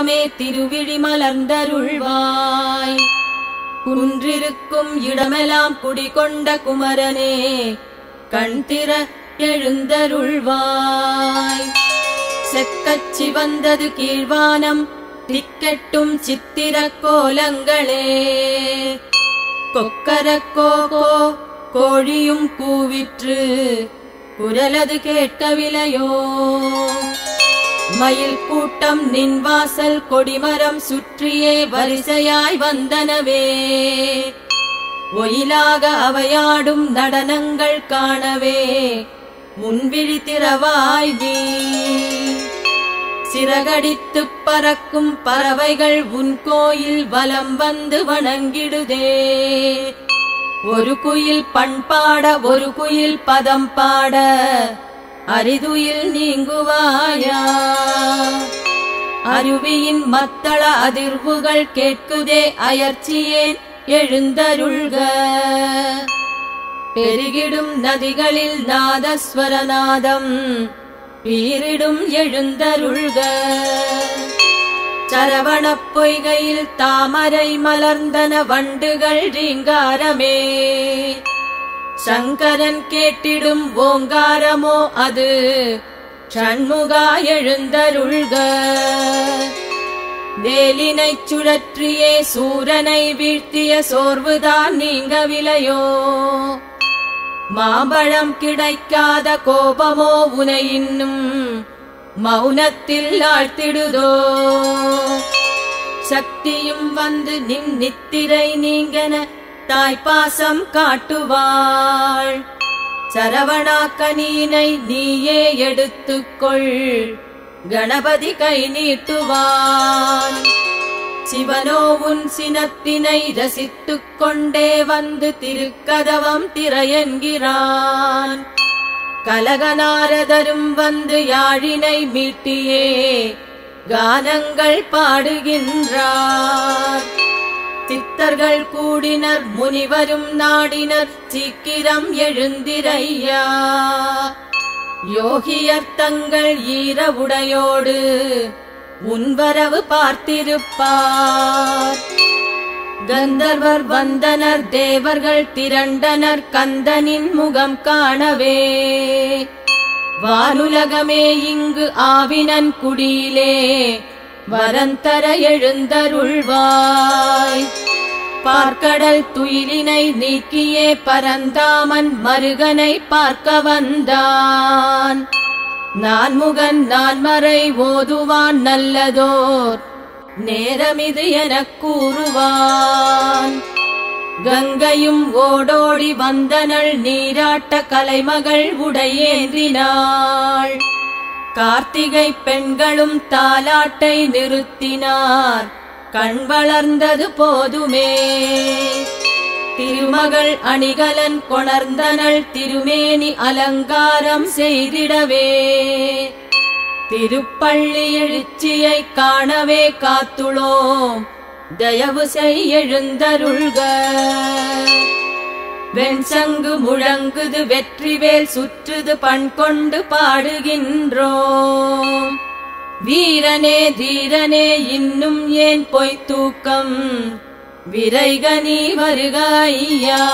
தெய்வமே திருவிழி மலர்ந்தருள்வாய் குன்றிருக்கும் இடமெல்லாம் குடிகொண்ட குமரனே கண் திற எழுந்தருள்வாய் செக்கச் சிவந்தது கீழ்வானம் திக்கெட்டும் சித்திர கோலங்களே கொக்கரக்கோ கோ கோழியும் கூவிற்று குரலது கேட்கவில்லையோ மயில் கூட்டம் நின் வாசல் கொடிமரம் சுற்றியே வரிசையாய் வந்தனவே ஒயிலாக அவையாடும் நடனங்கள் காணவே முன்விழி திறவாய் நீ சிறகடித்துப் பறக்கும் பறவைகள் உன் கோயில் வலம் வந்து வணங்கிடுதே ஒரு குயில் பண்பாட ஒரு குயில் பதம் பாட அரிதுயில் நீங்குவாயா அருவியின் மத்தள அதிர்வுகள் கேட்குதே அயர்ச்சியேன் எழுந்தருள்க பெருகிடும் நதிகளில் நாதஸ்வரநாதம் பீரிடும் எழுந்தருள்க சரவணப் பொய்கையில் தாமரை மலர்ந்தன வண்டுகள் ரீங்காரமே சங்கரன் கேட்டிடும் ஓங்காரமோ அது ஷண்முகா எழுந்தருள்க வேலினைச் சுழற்றியே சூரனை வீழ்த்திய சோர்வுதான் நீங்கவில்லையோ மாம்பழம் கிடைக்காத கோபமோ உனை இன்னும் மௌனத்தில் ஆழ்த்திடுதோ சக்தியும் வந்து நின் நித்திரை நீங்கன தாய்ப்பாசம் காட்டுவாள் சரவணாக்கனீனை நீயே எடுத்துக்கொள் கணபதி கை நீட்டுவான் சிவனோ உன் சினத்தினை ரசித்துக் கொண்டே வந்து திருக்கதவம் திரையென்கிறான் கலகநாரதரும் வந்து யாழினை மீட்டியே கானங்கள் பாடுகின்றார் சித்தர்கள் கூடினர் முனிவரும் நாடினர் சீக்கிரம் எழுந்திரையா யோகியர் தங்கள் ஈர உடையோடு உன்வரவு பார்த்திருப்பார் கந்தர்வர் வந்தனர் தேவர்கள் திரண்டனர் கந்தனின் முகம் காணவே வானுலகமே இங்கு ஆவினன் குடியிலே வரந்தர எழுந்தருள்வாய் பார்க்கடல் துயிலினை நீக்கியே பரந்தாமன் மருகனை பார்க்க வந்தான் நான் முகன் நான் மறை ஓதுவான் நல்லதோர் நேரமிது எனக் கூறுவான் கங்கையும் ஓடோடி வந்தனள் நீராட்ட கலைமகள் உடையேந்தினாள் கார்த்திகை பெண்களும் தாலாட்டை நிறுத்தினார் கண் வளர்ந்தது போதுமே திருமகள் அணிகலன் கொணர்ந்தனள் திருமேனி அலங்காரம் செய்திடவே திருப்பள்ளி எழுச்சியை காணவே காத்துளோம் தயவு செய் எழுந்தருள்க வெண்சங்கு முழங்குது வெற்றிவேல் சுற்றுது பண் கொண்டு பாடுகின்றோம் வீரனே தீரனே இன்னும் ஏன் பொய் தூக்கம் விரைக நீ வருக ஐயா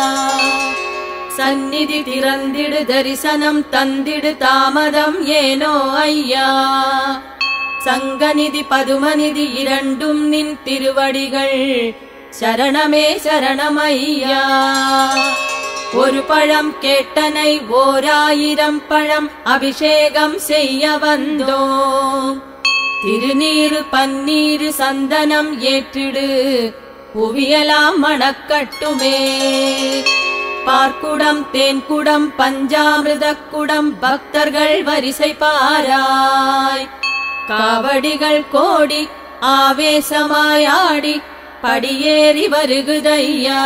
சந்நிதி திறந்திடு தரிசனம் தந்திடு தாமதம் ஏனோ ஐயா சங்கநிதி பதுமநிதி இரண்டும் நின் திருவடிகள் சரணமே சரணமையா ஒரு பழம் கேட்டனை ஓராயிரம் பழம் அபிஷேகம் செய்ய வந்தோம் திருநீரு பன்னீரு சந்தனம் ஏற்றிடு புவியலாம் மணக்கட்டுமே பார்க்குடம் தேன்குடம் பஞ்சாமிர்தக் குடம் பக்தர்கள் வரிசை பாராய் காவடிகள் கோடி ஆவேசமாயாடி படியேறி வருகுதையா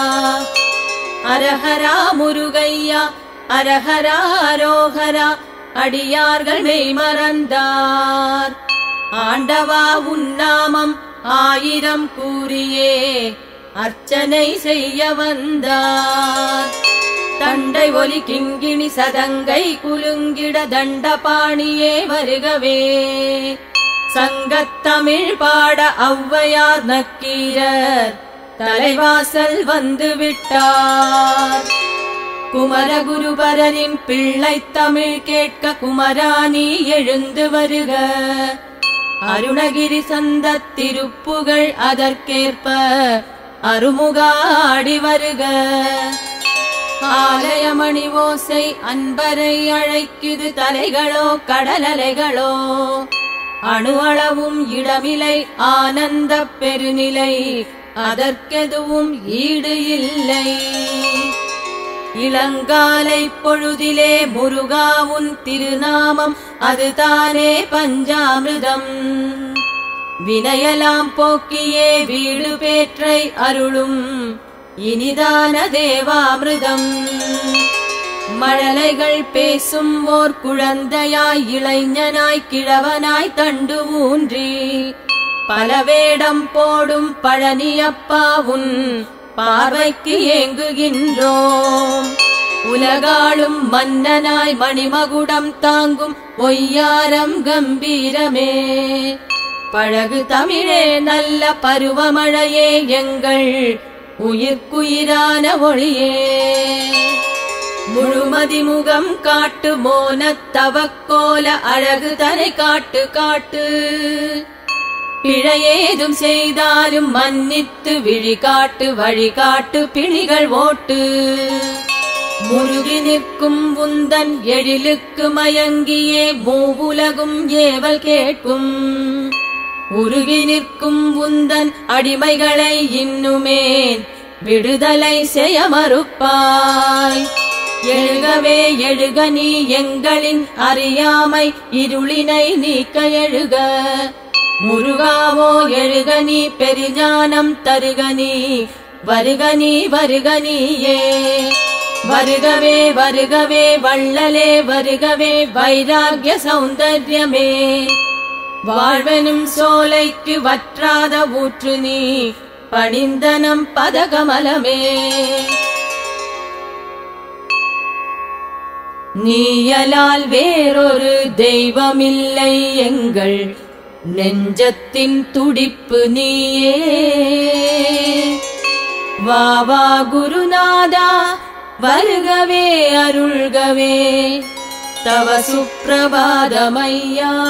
அரஹரா முருகையா அரஹரா அரோஹரா அடியார்கள் மெய் மறந்தார் ஆண்டவா உன்னாமம் ஆயிரம் கூறியே அர்ச்சனை செய்ய வந்தார் தண்டை ஒலி கிங்கிணி சதங்கை குலுங்கிட தண்டபாணியே வருகவே சங்கத்தமிழ் பாட ஔவையார் நக்கீரர் தலைவாசல் வந்து விட்டார் குமரகுருபரரின் பிள்ளை தமிழ் கேட்க குமராணி எழுந்து வருக அருணகிரி சந்த திருப்புகழ் அதற்கேற்ப அருமுகாடி வருக ஆலயமணி ஓசை அன்பரை அழைக்குது தலைகளோ கடலலைகளோ அணு அளவும் இடமிலை ஆனந்த பெருநிலை அதற்கெதுவும் ஈடு இல்லை இளங்காலை பொழுதிலே முருகாவுன் திருநாமம் அதுதானே பஞ்சாமிர்தம் வினையலாம் போக்கியே வீடு பேற்றை அருளும் இனிதான தேவாமிர்தம் மழலைகள் பேசும் ஓர் குழந்தையாய் இளைஞனாய் கிழவனாய் தண்டு ஊன்றி பல வேடம் போடும் பழனியப்பாவுன் பார்வைக்கு ஏங்குகின்றோம் உலகாளும் மன்னனாய் மணிமகுடம் தாங்கும் ஒய்யாரம் கம்பீரமே பழகு தமிழே நல்ல பருவமழையே எங்கள் உயிர்க்குயிரான ஒளியே முழுமதி முகம் காட்டு மோனத் தவக்கோல அழகு தனை காட்டு காட்டு பிழையேதும் செய்தாலும் மன்னித்து விழி காட்டு வழிகாட்டு பிணிகள் ஓட்டு முருகி நிற்கும் உந்தன் எழிலுக்கு மயங்கியே மூவுலகும் ஏவல் கேட்கும் உருகி நிற்கும் உந்தன் அடிமைகளை இன்னுமேன் விடுதலை செய்ய மறுப்பாய் எழுகவே எழுக நீ எங்களின் அறியாமை இருளினை நீக்க எழுக முருகாவோ எழுக நீ பெருஞானம் தருக நீ வருக நீ வருக நீயே வருகவே வருகவே வள்ளலே வருகவே வைராகிய சௌந்தர்யமே வாழ்வெனும் சோலைக்கு வற்றாத ஊற்று நீ பணிந்தனம் பதகமலமே நீயலால் வேறொரு தெய்வமில்லை எங்கள் நெஞ்சத்தின் துடிப்பு நீயே வா வா குருநாதா வருகவே அருள்கவே தவ சுப்பிரபாதமையா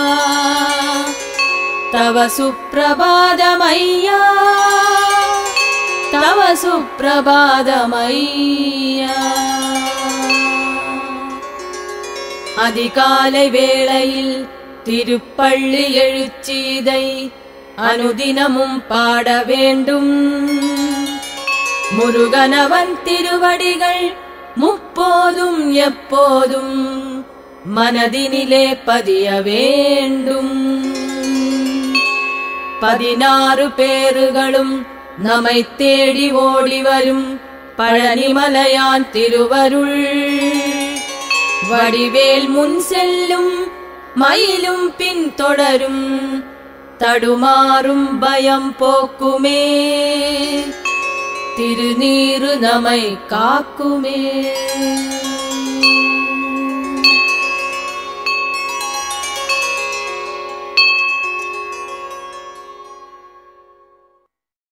தவ சுப்பிரபாதமையா தவ சுப்பிரபாதமையா அதிகாலை வேளையில் திருப்பள்ளி எழுச்சீதை அனுதினமும் பாட வேண்டும் முருகனவன் திருவடிகள் முப்போதும் எப்போதும் மனதினிலே பதிய வேண்டும் பதினாறு பேறுகளும் நம்மை தேடி ஓடி வரும் பழனிமலையான் திருவருள் வடிவேல் முன் செல்லும் மயிலும் பின் தொடரும் தடுமாறும் பயம் போக்குமே திருநீரு நம்மை காக்குமே